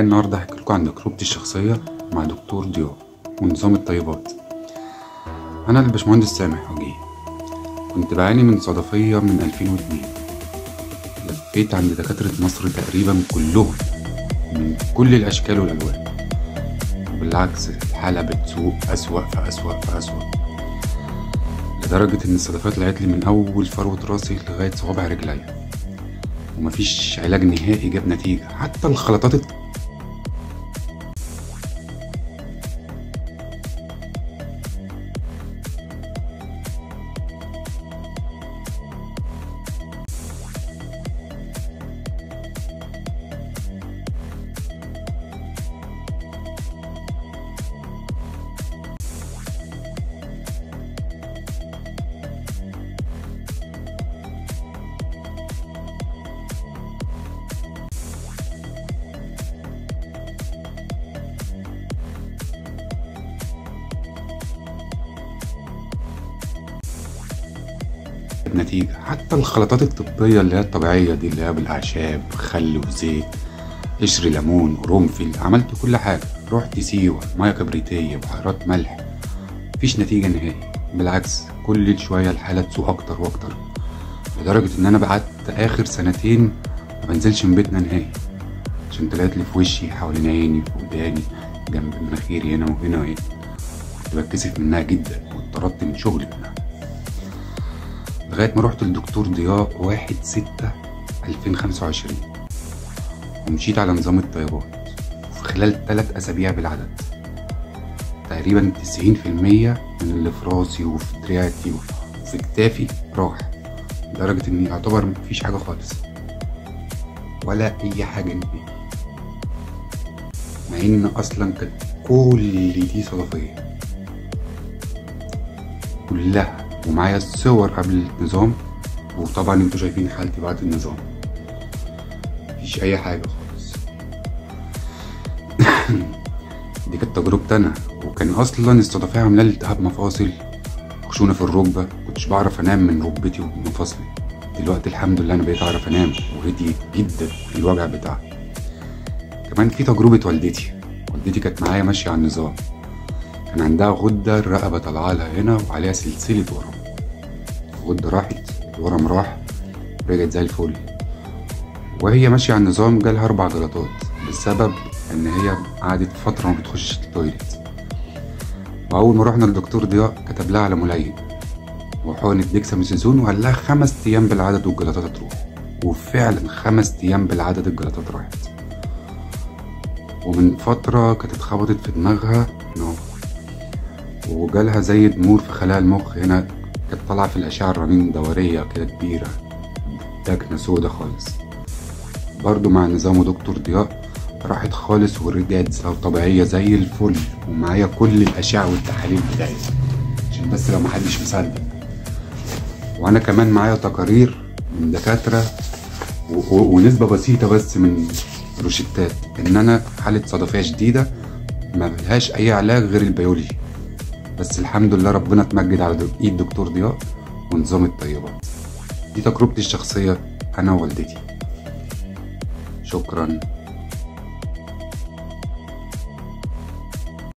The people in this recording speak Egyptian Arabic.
النهارده هحكي لكم عن تجربتي الشخصيه مع دكتور ضياء ونظام الطيبات انا الباشمهندس سامح وجيه كنت بعاني من صدفيه من 2002 لفيت عند دكاتره مصر تقريبا كلهم من كل الاشكال والالوان بالعكس الحالة بتسوء أسوأ فأسوأ فأسوأ لدرجة إن الصدفات طلعت لي من أول فروة راسي لغاية صوابع رجليا ومفيش علاج نهائي جاب نتيجة حتى الخلطات الت- نتيجة حتى الخلطات الطبية اللي هي الطبيعية دي اللي هي بالأعشاب خل وزيت قشر ليمون قرنفل عملت كل حاجة رحت سيوة مياه كبريتية بحيرات ملح مفيش نتيجة نهائي بالعكس كل شوية الحالة تسوء أكتر وأكتر لدرجة إن أنا بعدت آخر سنتين ما بنزلش من بيتنا نهائي عشان طلعت لي في وشي حوالين عيني في وداني جنب مناخيري هنا وهنا وهنا كنت بتكسف منها جدا واتطردت من شغلي منها لغاية ما رحت للدكتور ضياء واحد ستة ألفين خمسة وعشرين ومشيت على نظام الطيبات وفي خلال تلات أسابيع بالعدد تقريبا تسعين في المية من اللي في راسي وفي دراعتي وفي كتافي راح لدرجة إني يعتبر مفيش حاجة خالص ولا أي حاجة نهائي مع إن أصلا كانت كل دي صدفية كلها ومعايا الصور قبل النظام وطبعا انتوا شايفين حالتي بعد النظام مفيش اي حاجه خالص دي كانت تجربتي انا وكان اصلا الصدفيه عامله لي التهاب مفاصل خشونه في الركبه كنتش بعرف انام من ركبتي ومفاصلي دلوقتي الحمد لله انا بقيت اعرف انام وهدي جدا الوجع بتاعها كمان في تجربه والدتي والدتي كانت معايا ماشيه على النظام كان عندها غدة الرقبة طالعة لها هنا وعليها سلسلة ورم الغدة راحت الورم راح رجعت زي الفل وهي ماشية على النظام جالها أربع جلطات بسبب إن هي قعدت فترة ما بتخشش التويليت وأول ما رحنا للدكتور ضياء كتب لها على ملين وحقنة ديكساميثازون وقال لها خمس أيام بالعدد والجلطات هتروح وفعلا خمس أيام بالعدد الجلطات راحت ومن فترة كانت اتخبطت في دماغها إنه وجالها زي ضمور في خلايا المخ هنا كانت طالعة في الأشعة الرنين دورية كده كبيرة دكنة سودا خالص برضو مع نظام دكتور ضياء راحت خالص ورجعت زي- طبيعية زي الفل ومعايا كل الأشعة والتحاليل بتاعتي عشان بس لو محدش مصدق وأنا كمان معايا تقارير من دكاترة و- و- ونسبة بسيطة بس من روشتات إن أنا حالة صدفية شديدة ما لهاش أي علاج غير البيولوجي بس الحمد لله ربنا اتمجد على دك- ايد دكتور ضياء ونظام الطيبات دي تجربتي الشخصية أنا ووالدتي شكرا